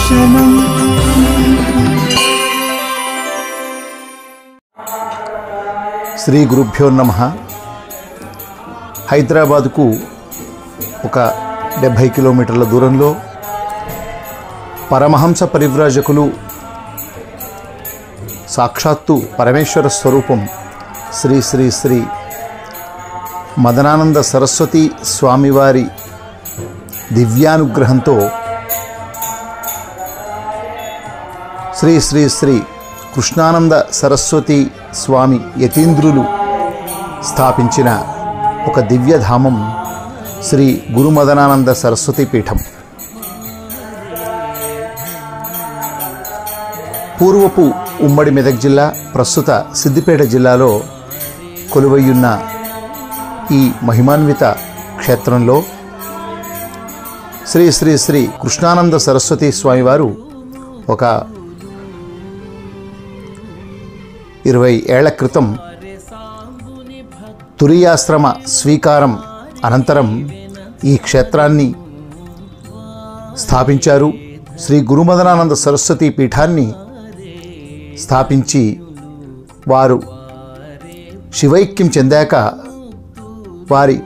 దర్శనం శ్రీ గురుభ్యో నమ హైదరాబాదుకు ఒక డెబ్భై కిలోమీటర్ల దూరంలో పరమహంస పరివ్రాజకులు సాక్షాత్తు పరమేశ్వర స్వరూపం శ్రీ శ్రీ శ్రీ మదనానంద సరస్వతి స్వామివారి దివ్యానుగ్రహంతో శ్రీ శ్రీ శ్రీ కృష్ణానంద సరస్వతి స్వామి యతీంద్రులు స్థాపించిన ఒక దివ్యధామం శ్రీ గురుమదనానంద సరస్వతి పీఠం పూర్వపు ఉమ్మడి మెదక్ జిల్లా ప్రస్తుత సిద్దిపేట జిల్లాలో కొలువయ్యున్న ఈ మహిమాన్విత క్షేత్రంలో శ్రీ శ్రీ శ్రీ కృష్ణానంద సరస్వతి స్వామివారు ఒక ఇరవై ఏళ్ల క్రితం తురియాశ్రమ స్వీకారం అనంతరం ఈ క్షేత్రాన్ని స్థాపించారు శ్రీ గురుమదనానంద సరస్వతి పీఠాన్ని స్థాపించి వారు శివైక్యం చెందాక వారి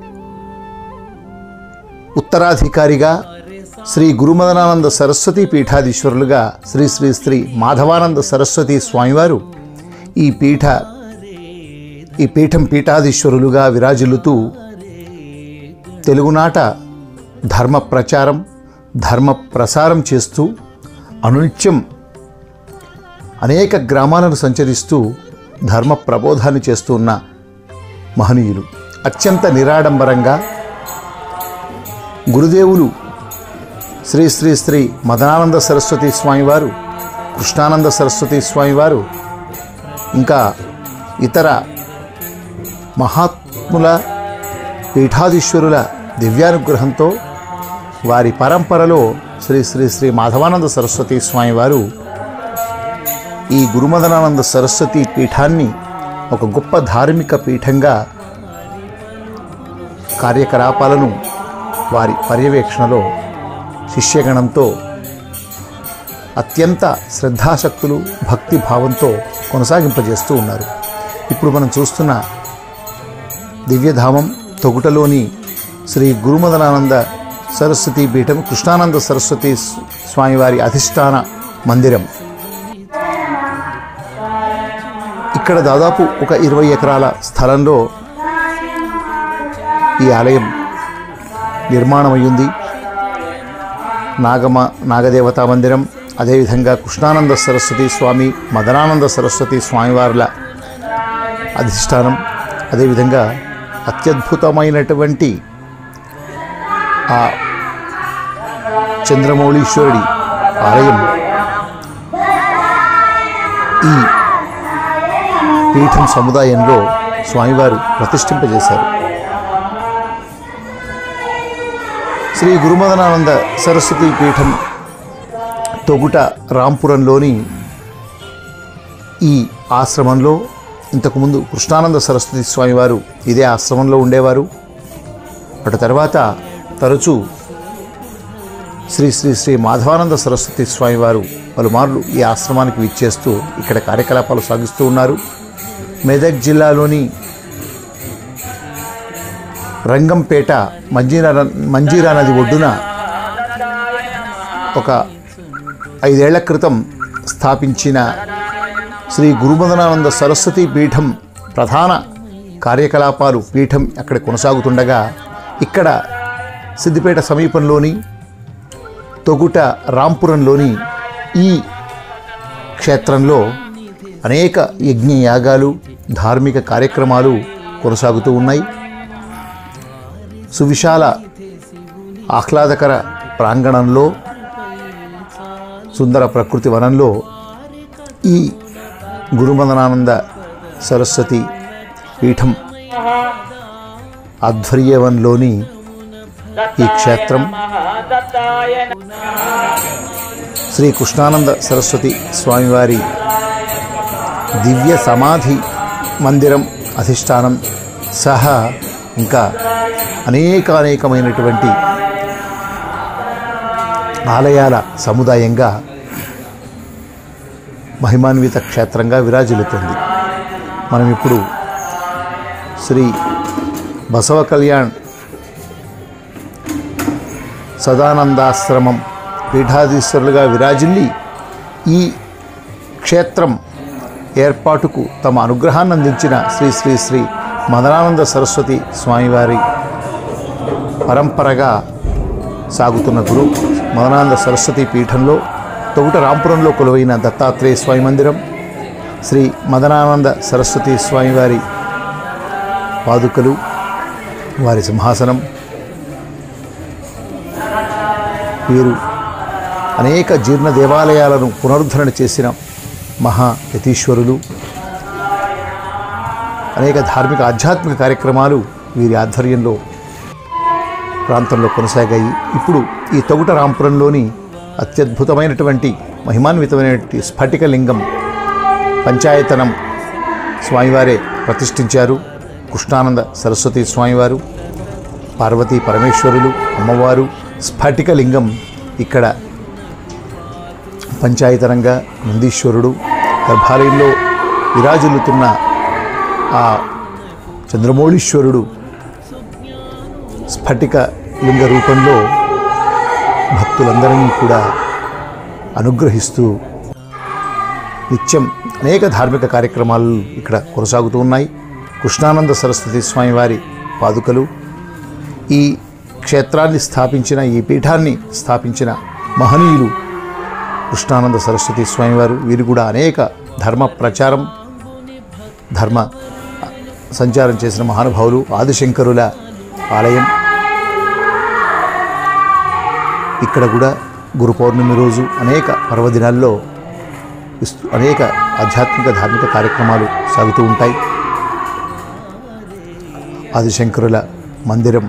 ఉత్తరాధికారిగా శ్రీ గురుమదనానంద సరస్వతి పీఠాధీశ్వరులుగా శ్రీ శ్రీ శ్రీ మాధవానంద సరస్వతి స్వామివారు ఈ పీఠ ఈ పీఠం పీఠాధీశ్వరులుగా విరాజిల్లుతూ తెలుగునాట ధర్మ ప్రచారం ధర్మ ప్రసారం చేస్తూ అనునిత్యం అనేక గ్రామాలను సంచరిస్తూ ధర్మ ప్రబోధాన్ని చేస్తూ ఉన్న మహనీయులు అత్యంత నిరాడంబరంగా గురుదేవులు శ్రీ శ్రీ శ్రీ మదనానంద సరస్వతి స్వామివారు కృష్ణానంద సరస్వతి స్వామివారు ఇంకా ఇతర మహాత్ముల పీఠాధీశ్వరుల దివ్యానుగ్రహంతో వారి పరంపరలో శ్రీ శ్రీ శ్రీ మాధవానంద సరస్వతి స్వామివారు ఈ గురుమదనానంద సరస్వతి పీఠాన్ని ఒక గొప్ప ధార్మిక పీఠంగా కార్యకలాపాలను వారి పర్యవేక్షణలో శిష్యగణంతో అత్యంత శ్రద్ధాశక్తులు భక్తి భావంతో కొనసాగింపజేస్తూ ఉన్నారు ఇప్పుడు మనం చూస్తున్న దివ్యధామం తొగుటలోని శ్రీ గురుమదనానంద సరస్వతి పీఠం కృష్ణానంద సరస్వతి స్వామివారి అధిష్టాన మందిరం ఇక్కడ దాదాపు ఒక ఇరవై ఎకరాల స్థలంలో ఈ ఆలయం నిర్మాణమయ్యింది నాగమ నాగదేవతా మందిరం అదేవిధంగా కృష్ణానంద సరస్వతి స్వామి మదనానంద సరస్వతి స్వామివార్ల అధిష్టానం అదేవిధంగా అత్యద్భుతమైనటువంటి ఆ చంద్రమౌళీశ్వరుడి ఆలయం ఈ పీఠం సముదాయంలో స్వామివారు ప్రతిష్ఠింపజేశారు శ్రీ గురుమదనానంద సరస్వతి పీఠం తొగుట రాంపురంలోని ఈ ఆశ్రమంలో ఇంతకుముందు కృష్ణానంద సరస్వతి స్వామివారు ఇదే ఆశ్రమంలో ఉండేవారు అటు తర్వాత తరచూ శ్రీ శ్రీ శ్రీ మాధవానంద సరస్వతి స్వామివారు పలుమార్లు ఈ ఆశ్రమానికి విచ్చేస్తూ ఇక్కడ కార్యకలాపాలు సాగిస్తూ ఉన్నారు మెదక్ జిల్లాలోని రంగంపేట మంజీరా మంజీరా నది ఒడ్డున ఒక ఐదేళ్ల క్రితం స్థాపించిన శ్రీ గురుమదనానంద సరస్వతి పీఠం ప్రధాన కార్యకలాపాలు పీఠం అక్కడ కొనసాగుతుండగా ఇక్కడ సిద్దిపేట సమీపంలోని తొగుట రాంపురంలోని ఈ క్షేత్రంలో అనేక యజ్ఞ యాగాలు ధార్మిక కార్యక్రమాలు కొనసాగుతూ ఉన్నాయి సువిశాల ఆహ్లాదకర ప్రాంగణంలో సుందర ప్రకృతి వనంలో ఈ గురుమదనానంద సరస్వతి పీఠం ఆధ్వర్యంలోని ఈ క్షేత్రం శ్రీ కృష్ణానంద సరస్వతి స్వామివారి దివ్య సమాధి మందిరం అధిష్టానం సహా ఇంకా అనేకానేకమైనటువంటి ఆలయాల సముదాయంగా మహిమాన్విత క్షేత్రంగా విరాజిల్లుతుంది మనం ఇప్పుడు శ్రీ బసవ కళ్యాణ్ సదానందాశ్రమం పీఠాధీశ్వరులుగా విరాజిల్లి ఈ క్షేత్రం ఏర్పాటుకు తమ అనుగ్రహాన్ని అందించిన శ్రీ శ్రీ శ్రీ మదనానంద సరస్వతి స్వామివారి పరంపరగా సాగుతున్న గురు మదనానంద సరస్వతి పీఠంలో తొగుట రాంపురంలో కొలువైన దత్తాత్రేయ స్వామి మందిరం శ్రీ మదనానంద సరస్వతి స్వామివారి పాదుకలు వారి సింహాసనం వీరు అనేక జీర్ణ దేవాలయాలను పునరుద్ధరణ చేసిన మహా యతీశ్వరులు అనేక ధార్మిక ఆధ్యాత్మిక కార్యక్రమాలు వీరి ఆధ్వర్యంలో ప్రాంతంలో కొనసాగాయి ఇప్పుడు ఈ తొగుట రాంపురంలోని అత్యద్భుతమైనటువంటి మహిమాన్వితమైనటువంటి స్ఫటికలింగం పంచాయతనం స్వామివారే ప్రతిష్ఠించారు కృష్ణానంద సరస్వతి స్వామివారు పార్వతీ పరమేశ్వరులు అమ్మవారు స్ఫటికలింగం ఇక్కడ పంచాయతనంగా నందీశ్వరుడు గర్భాలయంలో విరాజిల్లుతున్న ఆ చంద్రమౌళీశ్వరుడు స్ఫటిక లింగ రూపంలో భక్తులందరినీ కూడా అనుగ్రహిస్తూ నిత్యం అనేక ధార్మిక కార్యక్రమాలు ఇక్కడ కొనసాగుతూ ఉన్నాయి కృష్ణానంద సరస్వతి స్వామివారి పాదుకలు ఈ క్షేత్రాన్ని స్థాపించిన ఈ పీఠాన్ని స్థాపించిన మహనీయులు కృష్ణానంద సరస్వతి స్వామివారు వీరు కూడా అనేక ధర్మ ప్రచారం ధర్మ సంచారం చేసిన మహానుభావులు ఆదిశంకరుల ఆలయం ఇక్కడ కూడా గురు పౌర్ణమి రోజు అనేక పర్వదినాల్లో విస్తృ- అనేక ఆధ్యాత్మిక ధార్మిక కార్యక్రమాలు సాగుతూ ఉంటాయి ఆదిశంకరుల మందిరం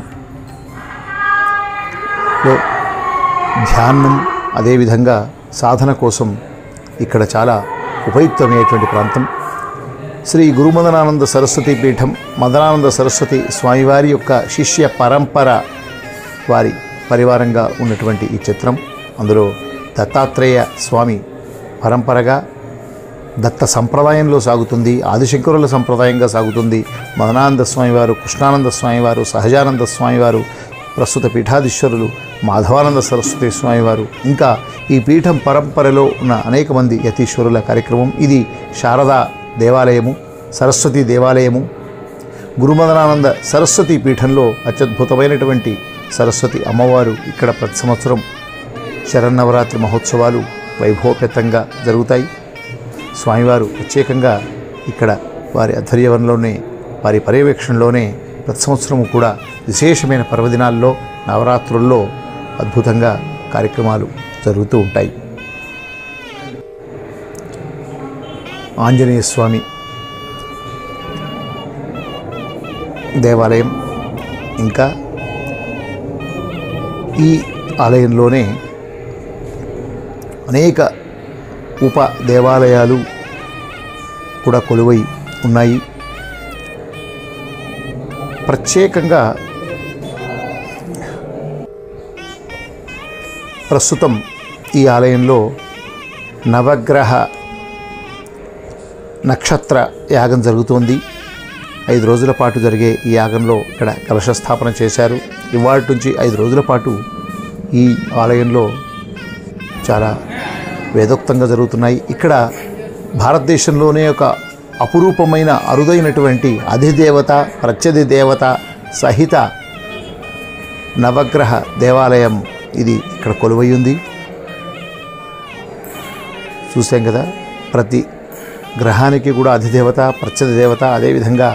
లో ధ్యానం అదేవిధంగా సాధన కోసం ఇక్కడ చాలా ఉపయుక్తమైనటువంటి ప్రాంతం శ్రీ గురుమదనానంద సరస్వతి పీఠం మదనానంద సరస్వతి స్వామివారి యొక్క శిష్య పరంపర వారి పరివారంగా ఉన్నటువంటి ఈ చిత్రం అందులో దత్తాత్రేయ స్వామి పరంపరగా దత్త సంప్రదాయంలో సాగుతుంది ఆదిశంకరుల సంప్రదాయంగా సాగుతుంది మదనానంద స్వామివారు కృష్ణానంద స్వామివారు సహజానంద స్వామివారు ప్రస్తుత పీఠాధీశ్వరులు మాధవానంద సరస్వతి స్వామివారు ఇంకా ఈ పీఠం పరంపరలో ఉన్న అనేక మంది యతీశ్వరుల కార్యక్రమం ఇది శారదా దేవాలయము సరస్వతి దేవాలయము గురుమదనానంద సరస్వతి పీఠంలో అత్యద్భుతమైనటువంటి సరస్వతి అమ్మవారు ఇక్కడ ప్రతి సంవత్సరం శరన్నవరాత్రి మహోత్సవాలు వైభవపేతంగా జరుగుతాయి స్వామివారు ప్రత్యేకంగా ఇక్కడ వారి అధ్వర్యంలోనే వారి పర్యవేక్షణలోనే ప్రతి సంవత్సరము కూడా విశేషమైన పర్వదినాల్లో నవరాత్రుల్లో అద్భుతంగా కార్యక్రమాలు జరుగుతూ ఉంటాయి ఆంజనేయ స్వామి దేవాలయం ఇంకా ఈ ఆలయంలోనే అనేక ఉప దేవాలయాలు కూడా కొలువై ఉన్నాయి ప్రత్యేకంగా ప్రస్తుతం ఈ ఆలయంలో నవగ్రహ నక్షత్ర యాగం జరుగుతోంది ఐదు రోజుల పాటు జరిగే ఈ యాగంలో ఇక్కడ కలశ స్థాపన చేశారు ఇవాళ నుంచి ఐదు రోజుల పాటు ఈ ఆలయంలో చాలా వేదోక్తంగా జరుగుతున్నాయి ఇక్కడ భారతదేశంలోనే ఒక అపురూపమైన అరుదైనటువంటి అధిదేవత ప్రత్యధి దేవత సహిత నవగ్రహ దేవాలయం ఇది ఇక్కడ కొలువై ఉంది చూసాం కదా ప్రతి గ్రహానికి కూడా అధిదేవత ప్రత్యధి దేవత అదేవిధంగా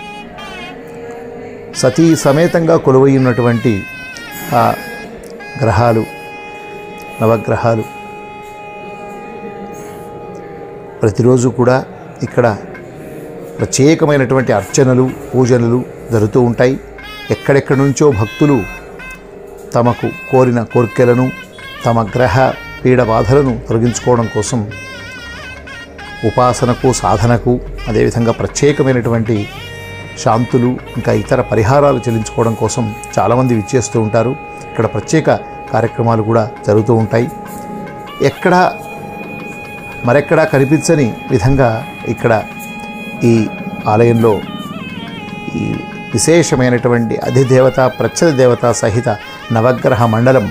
సతీ సమేతంగా కొలువై ఉన్నటువంటి ఆ గ్రహాలు నవగ్రహాలు ప్రతిరోజు కూడా ఇక్కడ ప్రత్యేకమైనటువంటి అర్చనలు పూజనలు జరుగుతూ ఉంటాయి ఎక్కడెక్కడి నుంచో భక్తులు తమకు కోరిన కోరికలను తమ గ్రహ పీడ బాధలను తొలగించుకోవడం కోసం ఉపాసనకు సాధనకు అదేవిధంగా ప్రత్యేకమైనటువంటి శాంతులు ఇంకా ఇతర పరిహారాలు చెల్లించుకోవడం కోసం చాలామంది విచ్చేస్తూ ఉంటారు ఇక్కడ ప్రత్యేక కార్యక్రమాలు కూడా జరుగుతూ ఉంటాయి ఎక్కడ మరెక్కడా కనిపించని విధంగా ఇక్కడ ఈ ఆలయంలో ఈ విశేషమైనటువంటి అధిదేవత ప్రత్యధ దేవత సహిత నవగ్రహ మండలం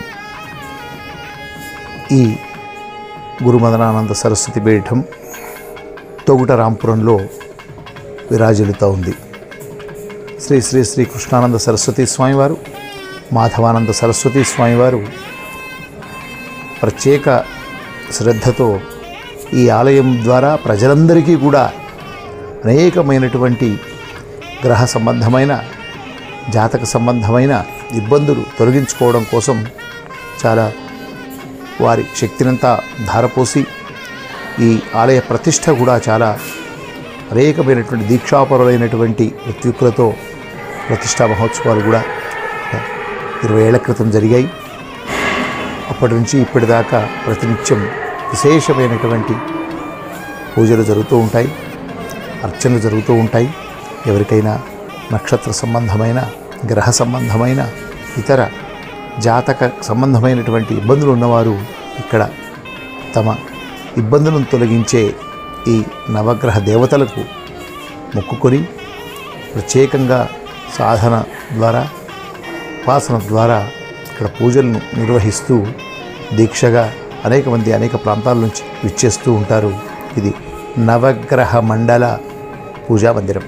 ఈ గురుమదనానంద సరస్వతి పీఠం తొగుట రాంపురంలో విరాజిల్లుతూ ఉంది శ్రీ శ్రీ శ్రీ కృష్ణానంద సరస్వతి స్వామివారు మాధవానంద సరస్వతి స్వామివారు ప్రత్యేక శ్రద్ధతో ఈ ఆలయం ద్వారా ప్రజలందరికీ కూడా అనేకమైనటువంటి గ్రహ సంబంధమైన జాతక సంబంధమైన ఇబ్బందులు తొలగించుకోవడం కోసం చాలా వారి శక్తినంతా ధారపోసి ఈ ఆలయ ప్రతిష్ట కూడా చాలా అనేకమైనటువంటి దీక్షాపరులైనటువంటి ఋత్వికులతో ప్రతిష్టా మహోత్సవాలు కూడా ఇరవై ఏళ్ల క్రితం జరిగాయి అప్పటి నుంచి ఇప్పటిదాకా ప్రతినిత్యం విశేషమైనటువంటి పూజలు జరుగుతూ ఉంటాయి అర్చనలు జరుగుతూ ఉంటాయి ఎవరికైనా నక్షత్ర సంబంధమైన గ్రహ సంబంధమైన ఇతర జాతక సంబంధమైనటువంటి ఇబ్బందులు ఉన్నవారు ఇక్కడ తమ ఇబ్బందులను తొలగించే ఈ నవగ్రహ దేవతలకు మొక్కుకొని ప్రత్యేకంగా సాధన ద్వారా ఉపాసన ద్వారా ఇక్కడ పూజలను నిర్వహిస్తూ దీక్షగా అనేక మంది అనేక ప్రాంతాల నుంచి విచ్చేస్తూ ఉంటారు ఇది నవగ్రహ మండల పూజా మందిరం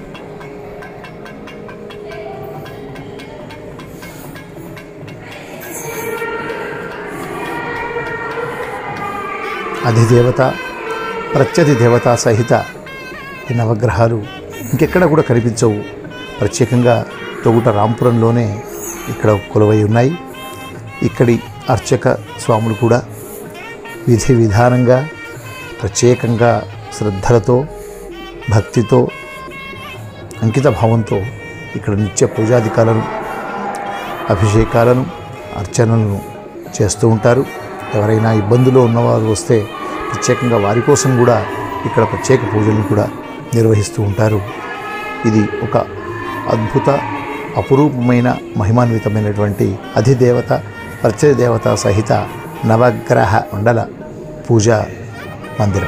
అధిదేవత ప్రత్యధి దేవత సహిత ఈ నవగ్రహాలు ఇంకెక్కడ కూడా కనిపించవు ప్రత్యేకంగా తొగుట రాంపురంలోనే ఇక్కడ కొలువై ఉన్నాయి ఇక్కడి అర్చక స్వాములు కూడా విధి విధానంగా ప్రత్యేకంగా శ్రద్ధలతో భక్తితో అంకిత భావంతో ఇక్కడ నిత్య పూజాధికాలను అభిషేకాలను అర్చనలను చేస్తూ ఉంటారు ఎవరైనా ఇబ్బందులో ఉన్నవారు వస్తే ప్రత్యేకంగా వారి కోసం కూడా ఇక్కడ ప్రత్యేక పూజలను కూడా నిర్వహిస్తూ ఉంటారు ఇది ఒక అద్భుత అపురూపమైన మహిమాన్వితమైనటువంటి అధిదేవత ప్రత్యయ దేవత సహిత నవగ్రహ మండల పూజా మందిరం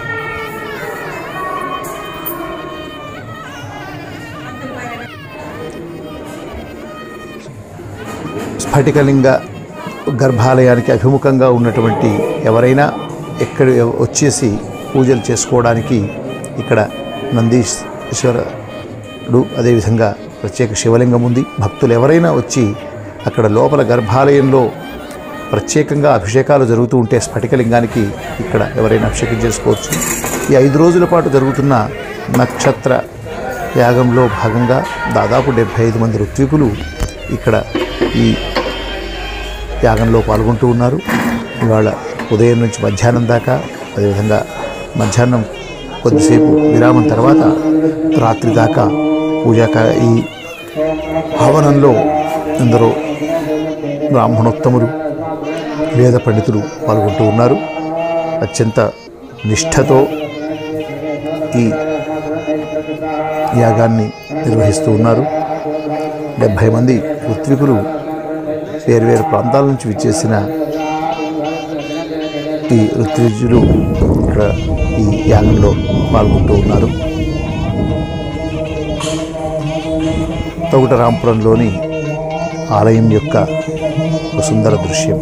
స్ఫటికలింగ గర్భాలయానికి అభిముఖంగా ఉన్నటువంటి ఎవరైనా ఎక్కడ వచ్చేసి పూజలు చేసుకోవడానికి ఇక్కడ నందీశ్వరుడు అదేవిధంగా ప్రత్యేక శివలింగం ఉంది భక్తులు ఎవరైనా వచ్చి అక్కడ లోపల గర్భాలయంలో ప్రత్యేకంగా అభిషేకాలు జరుగుతూ ఉంటే స్ఫటికలింగానికి ఇక్కడ ఎవరైనా అభిషేకం చేసుకోవచ్చు ఈ ఐదు రోజుల పాటు జరుగుతున్న నక్షత్ర యాగంలో భాగంగా దాదాపు డెబ్భై ఐదు మంది ఋత్వికులు ఇక్కడ ఈ యాగంలో పాల్గొంటూ ఉన్నారు ఇవాళ ఉదయం నుంచి మధ్యాహ్నం దాకా అదేవిధంగా మధ్యాహ్నం కొద్దిసేపు విరామం తర్వాత రాత్రి దాకా పూజా కా- ఈ హవనంలో ఎందరో బ్రాహ్మణోత్తములు వేద పండితులు పాల్గొంటూ ఉన్నారు అత్యంత నిష్ఠతో ఈ యాగాన్ని నిర్వహిస్తూ ఉన్నారు డెబ్భై మంది ఋత్వికులు వేరువేరు ప్రాంతాల నుంచి విచ్చేసిన ఈ ఋత్విజులు ఇక్కడ ఈ యాగంలో పాల్గొంటూ ఉన్నారు తొగుట రాంపురంలోని ఆలయం యొక్క ఒక సుందర దృశ్యం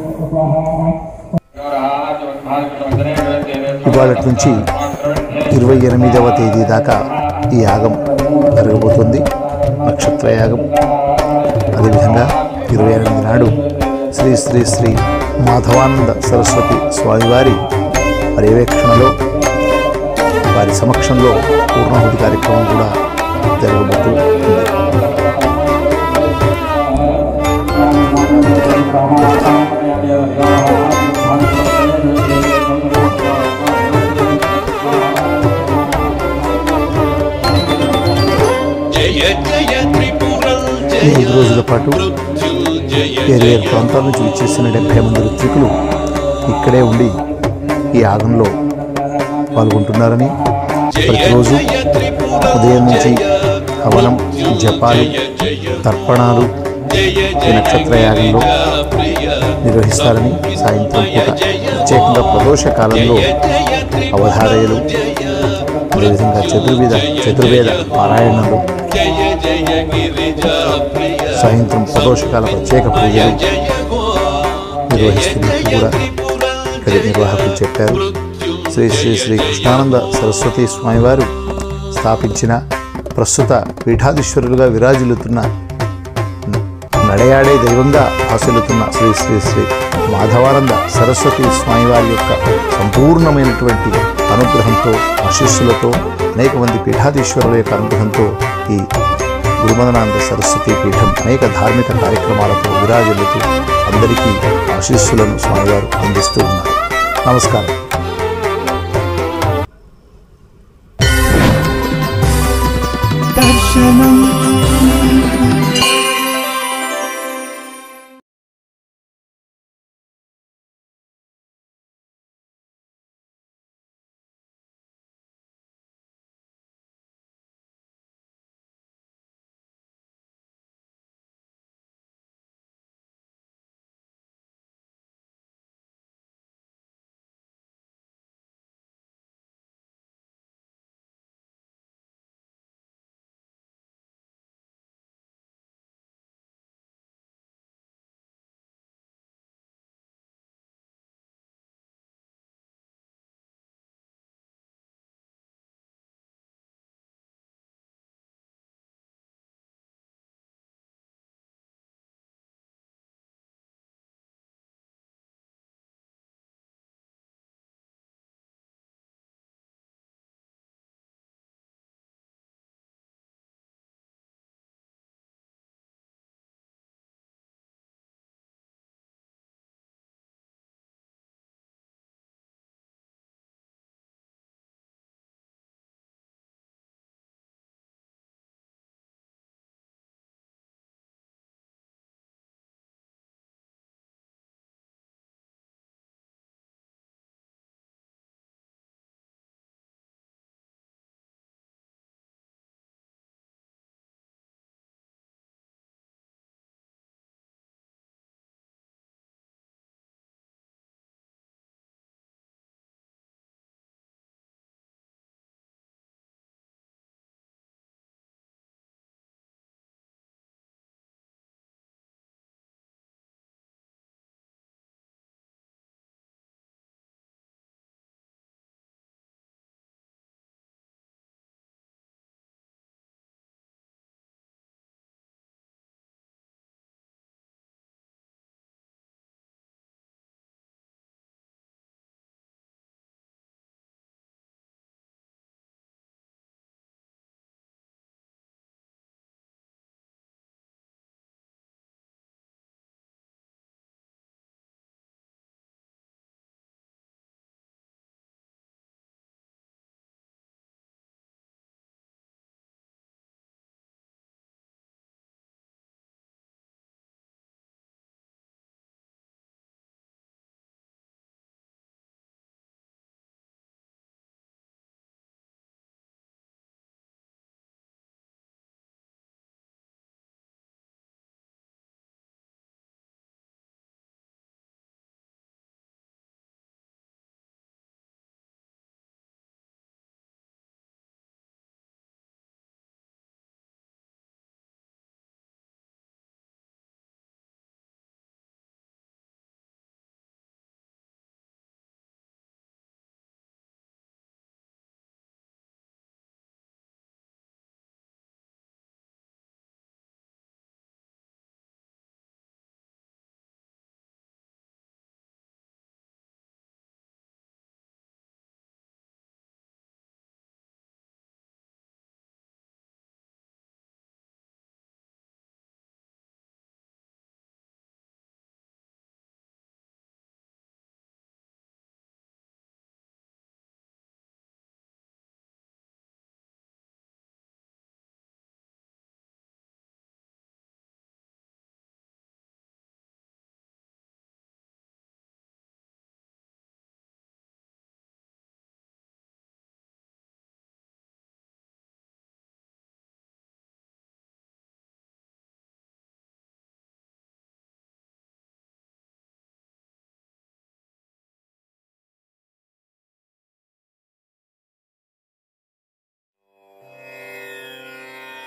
ఇవాళ నుంచి ఇరవై ఎనిమిదవ తేదీ దాకా ఈ యాగం జరగబోతుంది నక్షత్ర యాగం అదేవిధంగా ఇరవై ఎనిమిది నాడు శ్రీ శ్రీ శ్రీ మాధవానంద సరస్వతి స్వామివారి పర్యవేక్షణలో వారి సమక్షంలో పూర్ణాహుతి కార్యక్రమం కూడా జరగబోతూ ఉంది జయ జయ త్రిపురం ఈ ఐదు రోజుల పాటు మృత్యుంజయ వేరు వేరు ప్రాంతాల నుంచి విచ్చేసిన డెబ్బై మంది ఋత్వికులు ఇక్కడే ఉండి ఈ యాగంలో పాల్గొంటున్నారని ప్రతిరోజు ఉదయం నుంచి హవనం జపాలు తర్పణాలు ఈ నక్షత్ర యాగంలో నిర్వహిస్తారని సాయంత్రం పూట ప్రత్యేకంగా ప్రదోష కాలంలో అవధారయలు అదేవిధంగా చతుర్వేద చతుర్వేద పారాయణలు జయ జయ గిరిజా ప్రియ సాయంత్రం ప్రదోషకాల ప్రత్యేక పూజలు నిర్వహిస్తున్నట్టు కూడా ఇక్కడ నిర్వాహకులు చెప్పారు శ్రీ శ్రీ శ్రీ కృష్ణానంద సరస్వతి స్వామివారు స్థాపించిన ప్రస్తుత పీఠాధీశ్వరులుగా విరాజిల్లుతున్న నడయాడే దైవంగా భాసిల్లుతున్న శ్రీ శ్రీ శ్రీ మాధవానంద సరస్వతి స్వామివారి యొక్క సంపూర్ణమైనటువంటి అనుగ్రహంతో ఆశీస్సులతో అనేక మంది పీఠాధీశ్వరుల యొక్క అనుగ్రహంతో ఈ గురుమదనానంద సరస్వతి పీఠం అనేక ధార్మిక కార్యక్రమాలతో విరాజిల్లుతూ అందరికీ ఆశీస్సులను స్వామివారు అందిస్తూ ఉన్నారు నమస్కారం దర్శనం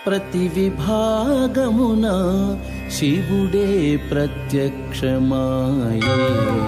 ప్రతి విభాగమున శివుడే ప్రత్యక్షమాయే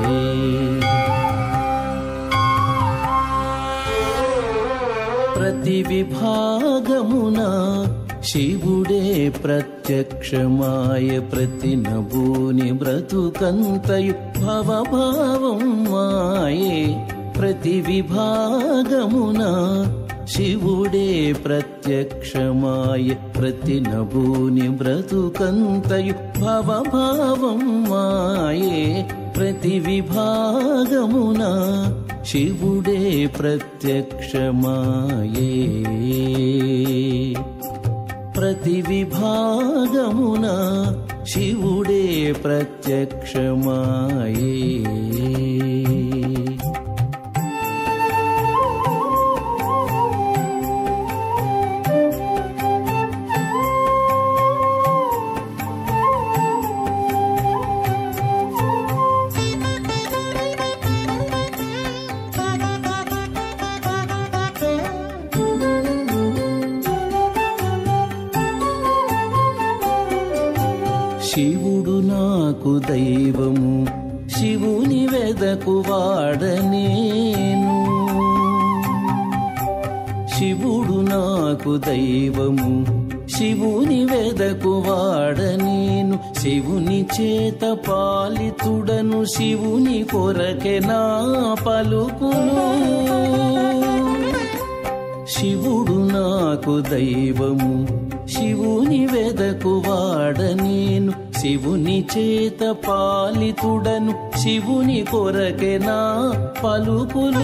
ప్రతి విభాగమున శివుడే ప్రత్యక్షమాయ ప్రతి నభూని బ్రతుకంతయు భవభావం మాయే ప్రతి విభాగమున శివుడే ప్రత్యక్షమాయ ప్రతి నభూని బ్రతుకంతయు భవభావం మాయే ప్రతి విభాగమున శివుడే ప్రత్యక్షమాయే ప్రతి విభాగమున శివుడే ప్రత్యక్షమాయే శివుడు నాకు దైవము శివుని వెదకు వాడనేను శివుడు నాకు దైవము శివుని వెదకు వాడనేను శివుని చేత పాలితుడను శివుని కొరకె నా పలుకును శివుడు నాకు దైవము శివుని వెదకు వాడనేను శివుని చేత పాలితుడను శివుని కొరకె నా పలుకులు